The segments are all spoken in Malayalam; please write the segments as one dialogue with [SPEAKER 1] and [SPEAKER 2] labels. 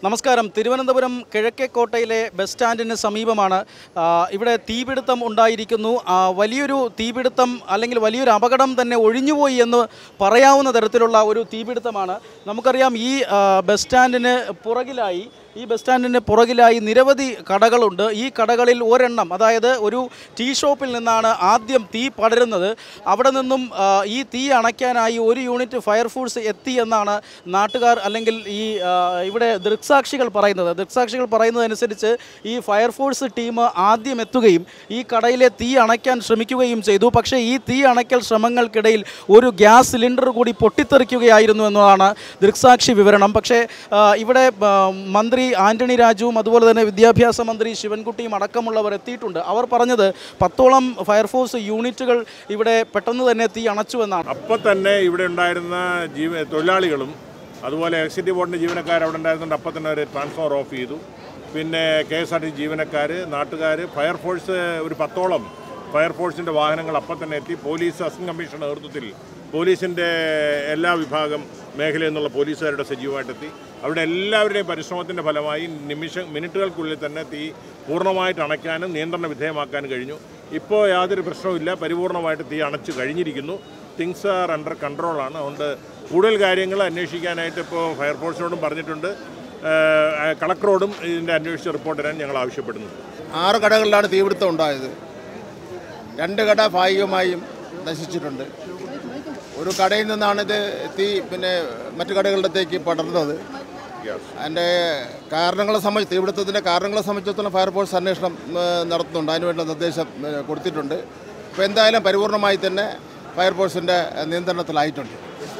[SPEAKER 1] നമസ്കാരം തിരുവനന്തപുരം കിഴക്കേക്കോട്ടയിലെ ബസ് സ്റ്റാൻഡിന് സമീപമാണ് ആ, ഇവിടെ തീപിടുത്തം ഉണ്ടായിരിക്കുന്നു ആ, വലിയൊരു തീപിടുത്തം അല്ലെങ്കിൽ വലിയൊരു അപകടം തന്നെ ഒഴിഞ്ഞുപോയി എന്ന് പറയാവുന്ന തരത്തിലുള്ള ഒരു തീപിടുത്തമാണ് നമുക്കറിയാം ഈ ആ, ബസ് സ്റ്റാൻഡിന് പുറകിലായി ഈ ബസ് സ്റ്റാൻഡിന് പുറകിലായി നിരവധി കടകളുണ്ട് ഈ കടകളിൽ ഒരെണ്ണം അതായത് ഒരു ടീ ഷോപ്പിൽ നിന്നാണ് ആദ്യം തീ പടരുന്നത് അവിടെ നിന്നും ആ, ഈ തീ അണയ്ക്കാനായി ഒരു യൂണിറ്റ് ഫയർഫോഴ്സ് എത്തി എന്നാണ് നാട്ടുകാർ അല്ലെങ്കിൽ ഈ ആ, ഇവിടെ ദൃക്സാക്ഷികൾ പറയുന്നത് ദൃക്സാക്ഷികൾ പറയുന്നതനുസരിച്ച് ഈ ഫയർഫോഴ്സ് ടീം ആദ്യം എത്തുകയും ഈ കടയിലെ തീ അണയ്ക്കാൻ ശ്രമിക്കുകയും ചെയ്തു പക്ഷേ ഈ തീ അണയ്ക്കൽ ശ്രമങ്ങൾക്കിടയിൽ ഒരു ഗ്യാസ് സിലിണ്ടർ കൂടി പൊട്ടിത്തെറിക്കുകയായിരുന്നു എന്നതാണ് ദൃക്സാക്ഷി വിവരണം പക്ഷേ ആ, ഇവിടെ ആ, മന്ത്രി ആന്റണി രാജുവും അതുപോലെ തന്നെ വിദ്യാഭ്യാസ മന്ത്രി ശിവൻകുട്ടിയും അടക്കമുള്ളവർ എത്തിയിട്ടുണ്ട് അവർ പറഞ്ഞത് പത്തോളം ഫയർഫോഴ്സ് യൂണിറ്റുകൾ ഇവിടെ പെട്ടെന്ന് തന്നെ തീ അണച്ചുവെന്നാണ്
[SPEAKER 2] അപ്പം തന്നെ ഇവിടെ ഉണ്ടായിരുന്ന ജീവ തൊഴിലാളികളും അതുപോലെ എക്സിറ്റ് ബോർഡിൻ്റെ ജീവനക്കാർ അവിടെ ഉണ്ടായിരുന്നുണ്ട് അപ്പം തന്നെ ഒരു ട്രാൻസ്ഫോർ ഓഫ് ചെയ്തു പിന്നെ കെ എസ് ആർ ടി ജീവനക്കാർ നാട്ടുകാർ ഫയർഫോഴ്സ് ഒരു പത്തോളം ഫയർഫോഴ്സിൻ്റെ വാഹനങ്ങൾ അപ്പം തന്നെ എത്തി പോലീസ് അസിസ്റ്റന്റ് കമ്മീഷണർ നേതൃത്വത്തിൽ പോലീസിൻ്റെ എല്ലാ വിഭാഗം മേഖലയിൽ നിന്നുള്ള പോലീസുകാരുടെ സജീവമായിട്ടെത്തി അവിടെ എല്ലാവരുടെയും പരിശ്രമത്തിൻ്റെ ഫലമായി നിമിഷ മിനിറ്റുകൾക്കുള്ളിൽ തന്നെ തീ പൂർണ്ണമായിട്ട് അണയ്ക്കാനും നിയന്ത്രണ വിധേയമാക്കാനും കഴിഞ്ഞു ഇപ്പോൾ യാതൊരു പ്രശ്നവുമില്ല പരിപൂർണമായിട്ട് തീ അണച്ചു കഴിഞ്ഞിരിക്കുന്നു തിങ്സ് ആർ അണ്ടർ കൺട്രോളാണ് അതുകൊണ്ട് കൂടുതൽ കാര്യങ്ങൾ അന്വേഷിക്കാനായിട്ട് ഇപ്പോൾ ഫയർഫോഴ്സിനോടും പറഞ്ഞിട്ടുണ്ട് ഏഹ് കളക്ടറോടും ഇതിൻ്റെ അന്വേഷിച്ച റിപ്പോർട്ട് തരാൻ ഞങ്ങൾ ആവശ്യപ്പെടുന്നു
[SPEAKER 3] ആറ് കടകളിലാണ് തീപിടുത്തം ഉണ്ടായത് രണ്ട് കട ഭാഗികമായും നശിച്ചിട്ടുണ്ട് ഒരു കടയിൽ നിന്നാണ് ഇത് തീ പിന്നെ മറ്റു കടകളിലത്തേക്ക് പടർന്നത് അതിൻ്റെ കാരണങ്ങളെ സംബന്ധിച്ച് തീപിടുത്തത്തിൻ്റെ കാരണങ്ങളെ സംബന്ധിച്ചിടത്തോളം ഫയർഫോഴ്സ് അന്വേഷണം ഏഹ്, നടത്തുന്നുണ്ട് അതിനുവേണ്ട നിർദ്ദേശം ഏഹ്, കൊടുത്തിട്ടുണ്ട് ഇപ്പോൾ എന്തായാലും പരിപൂർണമായി തന്നെ ഫയർഫോഴ്സിൻ്റെ നിയന്ത്രണത്തിലായിട്ടുണ്ട്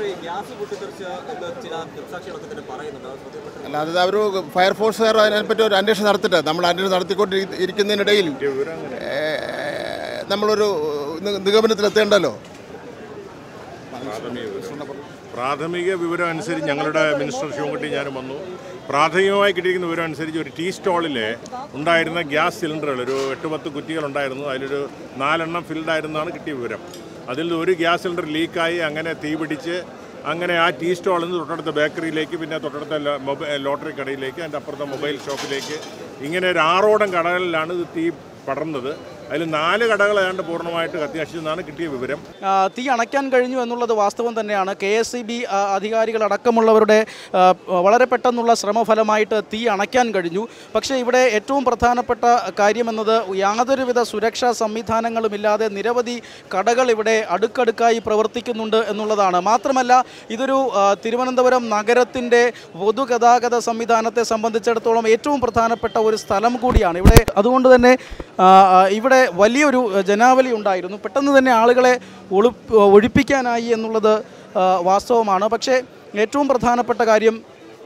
[SPEAKER 3] അല്ലാതെ ഇത് അവർ ഫയർഫോഴ്സുകാർ അതിനെപ്പറ്റി ഒരു അന്വേഷണം നടത്തിയിട്ട് നമ്മൾ അന്വേഷണം നടത്തിക്കൊണ്ട് ഇരിക്കുന്നതിനിടയിൽ ഏഹ്, നമ്മളൊരു നി- നിഗമനത്തിലെത്തേണ്ടല്ലോ
[SPEAKER 2] പ്രാഥമിക വിവരം അനുസരിച്ച് ഞങ്ങളുടെ മിനിസ്റ്റർ ശിവൻകുട്ടി ഞാനും വന്നു പ്രാഥമികമായി കിട്ടിയിരിക്കുന്ന വിവരം അനുസരിച്ച് ഒരു ടീ സ്റ്റോളിൽ ഉണ്ടായിരുന്ന ഗ്യാസ് സിലിണ്ടറുകൾ ഒരു എട്ട് പത്ത് കുറ്റികൾ ഉണ്ടായിരുന്നു അതിലൊരു നാലെണ്ണം ഫിൽഡ് ആയിരുന്നാണ് കിട്ടിയ വിവരം അതിൽ ഒരു ഗ്യാസ് സിലിണ്ടർ ലീക്കായി അങ്ങനെ തീ പിടിച്ച് അങ്ങനെ ആ ടീ സ്റ്റോളിൽ നിന്ന് തൊട്ടടുത്ത ബേക്കറിയിലേക്ക് പിന്നെ തൊട്ടടുത്ത ലോ- മൊബൈൽ ലോട്ടറി കടയിലേക്ക് അതിൻ്റെ അപ്പുറത്തെ മൊബൈൽ ഷോപ്പിലേക്ക് ഇങ്ങനെ ഒരു ആറോടം കടകളിലാണ് ഇത് തീ പടർന്നത് അതിൽ നാല് കടകൾ ഏതാണ്ട് പൂർണ്ണമായിട്ട് കത്തിനശിച്ചെന്നാണ് കിട്ടിയ വിവരം
[SPEAKER 1] ആ, തീ അണയ്ക്കാൻ കഴിഞ്ഞു എന്നുള്ളത് വാസ്തവം തന്നെയാണ് കെ എസ് ഇ ബി അധികാരികളടക്കമുള്ളവരുടെ ആ, വളരെ പെട്ടെന്നുള്ള ശ്രമഫലമായിട്ട് തീ അണയ്ക്കാൻ കഴിഞ്ഞു പക്ഷേ ഇവിടെ ഏറ്റവും പ്രധാനപ്പെട്ട കാര്യമെന്നത് യാതൊരുവിധ സുരക്ഷാ സംവിധാനങ്ങളുമില്ലാതെ നിരവധി കടകൾ ഇവിടെ അടുക്കടുക്കായി പ്രവർത്തിക്കുന്നുണ്ട് എന്നുള്ളതാണ് മാത്രമല്ല ഇതൊരു ആ, തിരുവനന്തപുരം നഗരത്തിൻ്റെ പൊതുഗതാഗത സംവിധാനത്തെ സംബന്ധിച്ചിടത്തോളം ഏറ്റവും പ്രധാനപ്പെട്ട ഒരു സ്ഥലം കൂടിയാണ് ഇവിടെ അതുകൊണ്ട് തന്നെ ആ, ആ, ഇവിടെ വലിയൊരു ജനാവലി ഉണ്ടായിരുന്നു പെട്ടെന്ന് തന്നെ ആളുകളെ ഒളി ഒഴിപ്പിക്കാനായി എന്നുള്ളത് ആ, വാസ്തവമാണ് പക്ഷേ ഏറ്റവും പ്രധാനപ്പെട്ട കാര്യം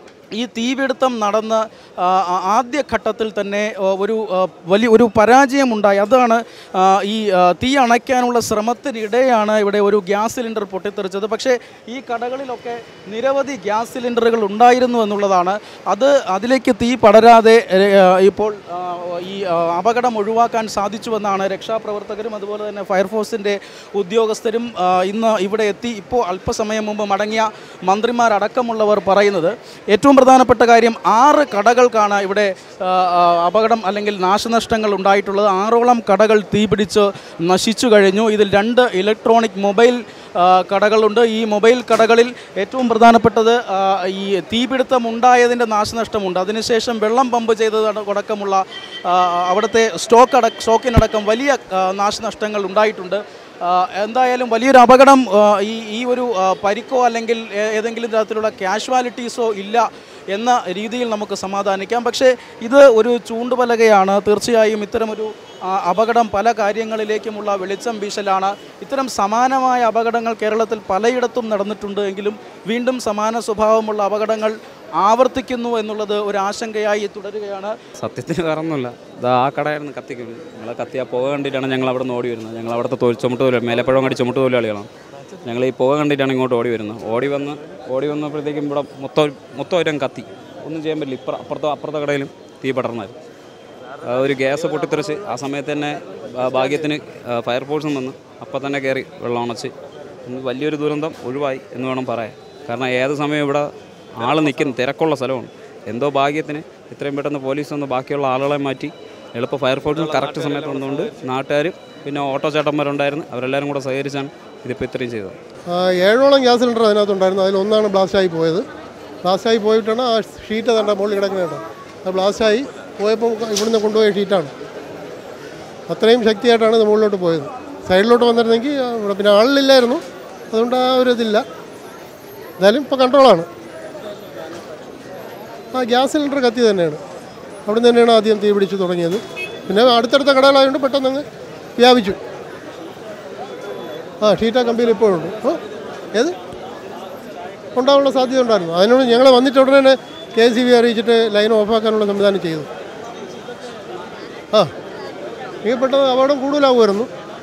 [SPEAKER 1] ഈ തീപിടുത്തം നടന്ന് ആ, ആ- ആദ്യഘട്ടത്തിൽ തന്നെ ആ, ഒരു ആ, വലിയ ഒരു പരാജയമുണ്ടായി അതാണ് ആ, ഈ ആ, തീ അണയ്ക്കാനുള്ള ശ്രമത്തിനിടെയാണ് ഇവിടെ ഒരു ഗ്യാസ് സിലിണ്ടർ പൊട്ടിത്തെറിച്ചത് പക്ഷേ ഈ കടകളിലൊക്കെ നിരവധി ഗ്യാസ് സിലിണ്ടറുകൾ ഉണ്ടായിരുന്നു എന്നുള്ളതാണ് അത് അതിലേക്ക് തീ പടരാതെ ഏ, ആ, ഇപ്പോൾ ആ, ഈ ആ, അപകടം ഒഴിവാക്കാൻ സാധിച്ചുവെന്നാണ് രക്ഷാപ്രവർത്തകരും അതുപോലെ തന്നെ ഫയർഫോഴ്സിൻ്റെ ഉദ്യോഗസ്ഥരും ആ, ഇന്ന് ഇവിടെ എത്തി ഇപ്പോൾ അല്പസമയം മുമ്പ് മടങ്ങിയ മന്ത്രിമാരടക്കമുള്ളവർ പറയുന്നത് ഏറ്റവും പ്രധാനപ്പെട്ട കാര്യം ആറ് കടകൾക്കാണ് ഇവിടെ ആ, ആ, അപകടം അല്ലെങ്കിൽ നാശനഷ്ടങ്ങൾ ഉണ്ടായിട്ടുള്ളത് ആറോളം കടകൾ തീപിടിച്ച് നശിച്ചു കഴിഞ്ഞു ഇതിൽ രണ്ട് ഇലക്ട്രോണിക് മൊബൈൽ ആ, കടകളുണ്ട് ഈ മൊബൈൽ കടകളിൽ ഏറ്റവും പ്രധാനപ്പെട്ടത് ആ, ഈ തീപിടുത്തം ഉണ്ടായതിൻ്റെ നാശനഷ്ടമുണ്ട് അതിനുശേഷം വെള്ളം പമ്പ് ചെയ്തത് അടക്കമുള്ള ആ, അവിടുത്തെ സ്റ്റോക്ക് അടക്കം സ്റ്റോക്കിനടക്കം വലിയ ആ, നാശനഷ്ടങ്ങൾ ഉണ്ടായിട്ടുണ്ട് ആ, എന്തായാലും വലിയൊരു അപകടം ആ, ഈ ഈ ഒരു ആ, പരിക്കോ അല്ലെങ്കിൽ ഏ- ഏതെങ്കിലും തരത്തിലുള്ള കാഷ്വാലിറ്റീസോ ഇല്ല എന്ന രീതിയിൽ നമുക്ക് സമാധാനിക്കാം പക്ഷേ ഇത് ഒരു ചൂണ്ടുപലകയാണ് തീർച്ചയായും ഇത്തരമൊരു ആ, അപകടം പല കാര്യങ്ങളിലേക്കുമുള്ള വെളിച്ചം വീശലാണ് ഇത്തരം സമാനമായ അപകടങ്ങൾ കേരളത്തിൽ പലയിടത്തും നടന്നിട്ടുണ്ട് എങ്കിലും വീണ്ടും സമാന സ്വഭാവമുള്ള അപകടങ്ങൾ ആവർത്തിക്കുന്നു എന്നുള്ളത് ഒരു ആശങ്കയായി തുടരുകയാണ്
[SPEAKER 4] സത്യത്തിന് വേറൊന്നുമില്ല ഇതാ ആ കടയായിരുന്നു കത്തിക്കുന്നത് ഞങ്ങൾ കത്തി ആ പുക കണ്ടിട്ടാണ് ഞങ്ങൾ അവിടെ നിന്ന് ഓടി വരുന്നത് ഞങ്ങൾ അവിടുത്തെ തൊഴിൽ ചുമട്ട് തൊഴിൽ മേലപ്പഴം കടി ചുമട്ട് തൊഴിലാളികളാണ് ഞങ്ങൾ ഈ പുക കണ്ടിട്ടാണ് ഇങ്ങോട്ട് ഓടി വരുന്നത് ഓടി വന്ന് ഓടി വന്നപ്പോഴത്തേക്കും ഇവിടെ മൊത്തം മൊത്തം ഒരു കത്തി ഒന്നും ചെയ്യാൻ പറ്റില്ല ഇപ്പുറം അപ്പുറത്തെ അപ്പുറത്തെ കടയിലും തീ പടർന്നായിരുന്നു ആ ഒരു ഗ്യാസ് പൊട്ടിത്തെറിച്ച് ആ സമയത്ത് തന്നെ ആ, ഭാഗ്യത്തിന് ആ, ഫയർഫോഴ്സും വന്ന് അപ്പം തന്നെ കയറി വെള്ളം അണച്ച് ഇന്ന് വലിയൊരു ദുരന്തം ഒഴിവായി എന്ന് വേണം പറയാൻ കാരണം ഏത് സമയം ഇവിടെ ആൾ നിൽക്കുന്ന തിരക്കുള്ള സ്ഥലമാണ് എന്തോ ഭാഗ്യത്തിന് ഇത്രയും പെട്ടെന്ന് പോലീസ് വന്ന് ബാക്കിയുള്ള ആളുകളെ മാറ്റി എളുപ്പ ഫയർഫോഴ്സിന് കറക്റ്റ് സമയത്ത് വന്നുകൊണ്ട് നാട്ടുകാരും പിന്നെ ഓട്ടോ ചേട്ടന്മാരുണ്ടായിരുന്നു അവരെല്ലാവരും കൂടെ സഹകരിച്ചാണ് ഇതിപ്പോൾ ഇത്രയും ചെയ്തത്
[SPEAKER 5] ആ, ഏഴോളം ഗ്യാസ് സിലിണ്ടർ അതിനകത്തുണ്ടായിരുന്നു അതിൽ ഒന്നാണ് ബ്ലാസ്റ്റായി പോയത് ബ്ലാസ്റ്റായി പോയിട്ടാണ് ആ ഷീറ്റ് തണ്ട മുകളിൽ കിടക്കുന്നത് അത് ബ്ലാസ്റ്റായി പോയപ്പോൾ ഇവിടുന്ന് കൊണ്ടുപോയ ഷീറ്റാണ് അത്രയും ശക്തിയായിട്ടാണ് ഇത് മുകളിലോട്ട് പോയത് സൈഡിലോട്ട് വന്നിരുന്നെങ്കിൽ ആ, ഇവിടെ പിന്നെ ആളില്ലായിരുന്നു അതുകൊണ്ട് ആ ഒരു ഇതില്ല എന്തായാലും ഇപ്പോൾ കൺട്രോളാണ് ആ ഗ്യാസ് സിലിണ്ടർ കത്തി തന്നെയാണ് അവിടെ നിന്ന് തന്നെയാണ് ആദ്യം തീ പിടിച്ച് തുടങ്ങിയത് പിന്നെ അടുത്തടുത്ത കടകളായതുകൊണ്ട് പെട്ടെന്ന് അങ്ങ് വ്യാപിച്ചു ആ ഷീറ്റ കമ്പിയിൽ ഇപ്പോഴുണ്ട് ഓ ഏത് ഉണ്ടാകാനുള്ള സാധ്യത ഉണ്ടായിരുന്നു അതിനോട് ഞങ്ങൾ വന്നിട്ട് ഉടനെ തന്നെ കെ സി ബി അറിയിച്ചിട്ട് ലൈൻ ഓഫാക്കാനുള്ള സംവിധാനം ചെയ്തു ആ ഈ പെട്ടെന്ന് അപകടം കൂടുതലാവുമായിരുന്നു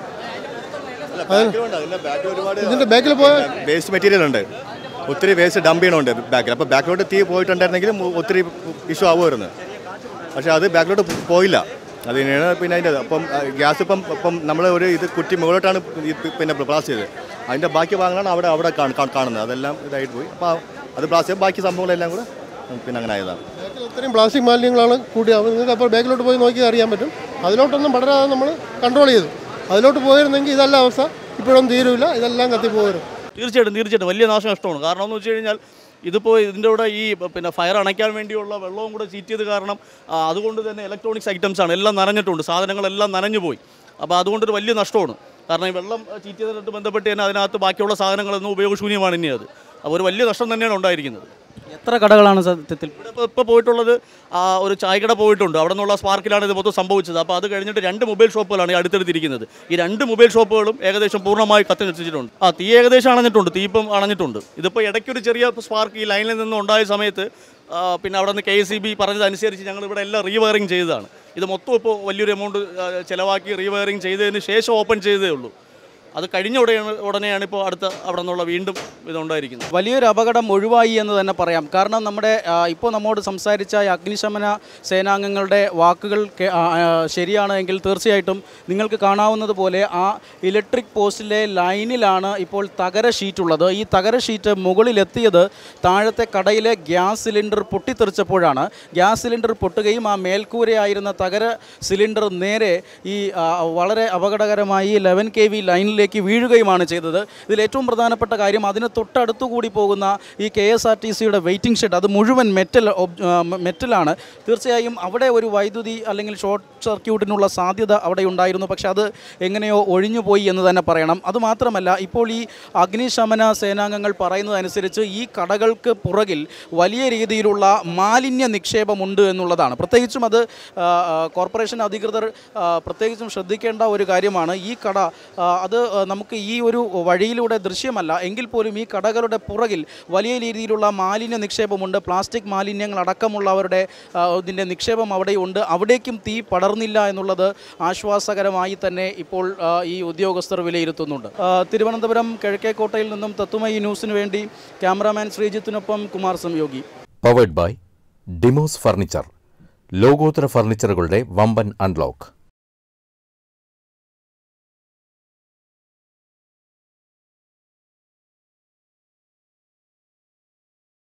[SPEAKER 5] ഇതിൻ്റെ ബാക്കിൽ പോയ
[SPEAKER 6] വേസ്റ്റ് മെറ്റീരിയൽ ഉണ്ട് ഒത്തിരി വേസ്റ്റ് ഡംപ് ചെയ്യണമുണ്ട് ബാക്കിൽ അപ്പോൾ ബാക്കിലോട്ട് തീ പോയിട്ടുണ്ടായിരുന്നെങ്കിലും ഒത്തിരി ഇഷ്യൂ ആവുമായിരുന്നു പക്ഷേ അത് ബാക്കിലോട്ട് പോയില്ല അത് തന്നെയാണ് പിന്നെ അതിൻ്റെ അപ്പം ഗ്യാസ് ഇപ്പം ഇപ്പം നമ്മൾ ഒരു ഇത് കുറ്റി മുകളിലോട്ടാണ് ഈ പിന്നെ ബ്ലാസ്റ്റ് ചെയ്തത് അതിൻ്റെ ബാക്കി ഭാഗങ്ങളാണ് അവിടെ അവിടെ കാണ- കാ- കാണുന്നത് അതെല്ലാം ഇതായിട്ട് പോയി അപ്പോൾ അത് ബ്ലാസ്റ്റ് ചെയ്ത് ബാക്കി സംഭവങ്ങളെല്ലാം കൂടെ പിന്നെ അങ്ങനെ ആയതാണ്
[SPEAKER 5] ബാക്കിൽ ഒത്തിരി പ്ലാസ്റ്റിക് മാലിന്യങ്ങളാണ് കൂടി അപ്പോൾ നിങ്ങൾക്ക് അപ്പോൾ ബാക്കിലോട്ട് പോയി നോക്കിയാൽ അറിയാൻ പറ്റും അതിലോട്ടൊന്നും പടരാതെ നമ്മൾ കൺട്രോൾ ചെയ്തു അതിലോട്ട് പോയിരുന്നെങ്കിൽ ഇതല്ല അവസ്ഥ ഇപ്പോഴൊന്നും തീരൂല ഇതെല്ലാം കത്തിപ്പോയിരുന്നു
[SPEAKER 7] തീർച്ചയായിട്ടും തീർച്ചയായിട്ടും വലിയ നാശനഷ്ടമാണ് കാരണം എന്ന് വെച്ച് കഴിഞ്ഞാൽ ഇതിപ്പോൾ ഇതിൻ്റെ കൂടെ ഈ പിന്നെ ഫയർ അണയ്ക്കാൻ വേണ്ടിയുള്ള വെള്ളവും കൂടെ ചീറ്റ് ചെയ്ത് കാരണം ആ, അതുകൊണ്ട് തന്നെ ഇലക്ട്രോണിക്സ് ഐറ്റംസ് ആണ് എല്ലാം നനഞ്ഞിട്ടുണ്ട് സാധനങ്ങളെല്ലാം നനഞ്ഞു പോയി അപ്പോൾ അതുകൊണ്ടൊരു വലിയ നഷ്ടമാണ് കാരണം ഈ വെള്ളം ചീറ്റ് ചെയ്തതിനായിട്ട് ബന്ധപ്പെട്ട് തന്നെ അതിനകത്ത് ബാക്കിയുള്ള സാധനങ്ങളൊന്നും ഉപയോഗശൂന്യമാണ് ഇനി അത് അപ്പോൾ ഒരു വലിയ നഷ്ടം തന്നെയാണ് ഉണ്ടായിരിക്കുന്നത്
[SPEAKER 1] എത്ര കടകളാണ് സത്യത്തിൽ
[SPEAKER 7] ഇവിടെ ഇപ്പോൾ ഇപ്പോൾ പോയിട്ടുള്ളത് ആ, ഒരു ചായക്കട പോയിട്ടുണ്ട് അവിടെ നിന്നുള്ള സ്പാർക്കിലാണ് ഇത് മൊത്തം സംഭവിച്ചത് അപ്പോൾ അത് കഴിഞ്ഞിട്ട് രണ്ട് മൊബൈൽ ഷോപ്പുകളാണ് ഈ അടുത്തടുത്തിരിക്കുന്നത് ഈ രണ്ട് മൊബൈൽ ഷോപ്പുകളും ഏകദേശം പൂർണ്ണമായി കത്തി നശിച്ചിട്ടുണ്ട് ആ തീ ഏകദേശം അണഞ്ഞിട്ടുണ്ട് തീ ഇപ്പം അണഞ്ഞിട്ടുണ്ട് ഇതിപ്പോൾ ഇടയ്ക്കൊരു ചെറിയ സ്പാർക്ക് ഈ ലൈനിൽ നിന്ന് ഉണ്ടായ സമയത്ത് ആ, പിന്നെ അവിടെ നിന്ന് കെ എസ് സി ബി പറഞ്ഞതനുസരിച്ച് ഞങ്ങൾ ഇവിടെ എല്ലാം റീവയറിങ് ചെയ്തതാണ് ഇത് മൊത്തം ഇപ്പോൾ വലിയൊരു എമൗണ്ട് ചിലവാക്കി റീവയറിങ് ചെയ്തതിന് ശേഷം ഓപ്പൺ ചെയ്തതേ ഉള്ളൂ അത് കഴിഞ്ഞ ഉടനെയാണ് ഉടനെയാണ് ഇപ്പോൾ അടുത്ത അവിടെ നിന്നുള്ള വീണ്ടും ഇതുണ്ടായിരിക്കുന്നത്
[SPEAKER 1] വലിയൊരു അപകടം ഒഴിവായി എന്ന് തന്നെ പറയാം കാരണം നമ്മുടെ ആ, ഇപ്പോൾ നമ്മോട് സംസാരിച്ച ഈ അഗ്നിശമന സേനാംഗങ്ങളുടെ വാക്കുകൾ കേ- ആ, ആ, ശരിയാണ് എങ്കിൽ തീർച്ചയായിട്ടും നിങ്ങൾക്ക് കാണാവുന്നത് പോലെ ആ ഇലക്ട്രിക് പോസ്റ്റിലെ ലൈനിലാണ് ഇപ്പോൾ തകര ഷീറ്റ് ഉള്ളത് ഈ തകര ഷീറ്റ് മുകളിലെത്തിയത് താഴത്തെ കടയിലെ ഗ്യാസ് സിലിണ്ടർ പൊട്ടിത്തെറിച്ചപ്പോഴാണ് ഗ്യാസ് സിലിണ്ടർ പൊട്ടുകയും ആ മേൽക്കൂരയായിരുന്ന തകര സിലിണ്ടർ നേരെ ഈ ആ, വളരെ അപകടകരമായി ലെവൻ കെ വി ലൈനിലേക്ക് വീഴുകയുമാണ് ചെയ്തത് ഇതിൽ ഏറ്റവും പ്രധാനപ്പെട്ട കാര്യം അതിന് തൊട്ടടുത്തുകൂടി പോകുന്ന ഈ കെ എസ് ആർ ടി സിയുടെ വെയിറ്റിംഗ് ഷെഡ് അത് മുഴുവൻ മെറ്റൽ ഒബ്- ആ, മ- മെറ്റലാണ് തീർച്ചയായും അവിടെ ഒരു വൈദ്യുതി അല്ലെങ്കിൽ ഷോർട്ട് സർക്യൂട്ടിനുള്ള സാധ്യത അവിടെ ഉണ്ടായിരുന്നു പക്ഷെ അത് എങ്ങനെയോ ഒഴിഞ്ഞുപോയി എന്ന് തന്നെ പറയണം അതുമാത്രമല്ല ഇപ്പോൾ ഈ അഗ്നിശമന സേനാംഗങ്ങൾ പറയുന്നതനുസരിച്ച് ഈ കടകൾക്ക് പുറകിൽ വലിയ രീതിയിലുള്ള മാലിന്യ നിക്ഷേപമുണ്ട് എന്നുള്ളതാണ് പ്രത്യേകിച്ചും അത് ആ, ആ, കോർപ്പറേഷൻ അധികൃതർ ആ, പ്രത്യേകിച്ചും ശ്രദ്ധിക്കേണ്ട ഒരു കാര്യമാണ് ഈ കട ആ, അത് ആ, നമുക്ക് ഈ ഒരു വഴിയിലൂടെ ദൃശ്യമല്ല എങ്കിൽ പോലും ഈ കടകളുടെ പുറകിൽ വലിയ രീതിയിലുള്ള മാലിന്യ നിക്ഷേപമുണ്ട് പ്ലാസ്റ്റിക് മാലിന്യങ്ങൾ അടക്കമുള്ളവരുടെ ആ, ഇതിൻ്റെ നിക്ഷേപം അവിടെയുണ്ട് അവിടേക്കും തീ പടർന്നില്ല എന്നുള്ളത് ആശ്വാസകരമായി തന്നെ ഇപ്പോൾ ആ, ഈ ഉദ്യോഗസ്ഥർ വിലയിരുത്തുന്നുണ്ട് ആ, തിരുവനന്തപുരം കിഴക്കേക്കോട്ടയിൽ നിന്നും തത്തുമയി ന്യൂസിന് വേണ്ടി ക്യാമറാമാൻ ശ്രീജിത്തിനൊപ്പം കുമാർ സംയോഗി
[SPEAKER 8] പവേഡ് ബൈ ഡിമോസ് ഫർണിച്ചർ ലോകോത്തര ഫർണിച്ചറുകളുടെ വമ്പൻ അൺലോക്ക്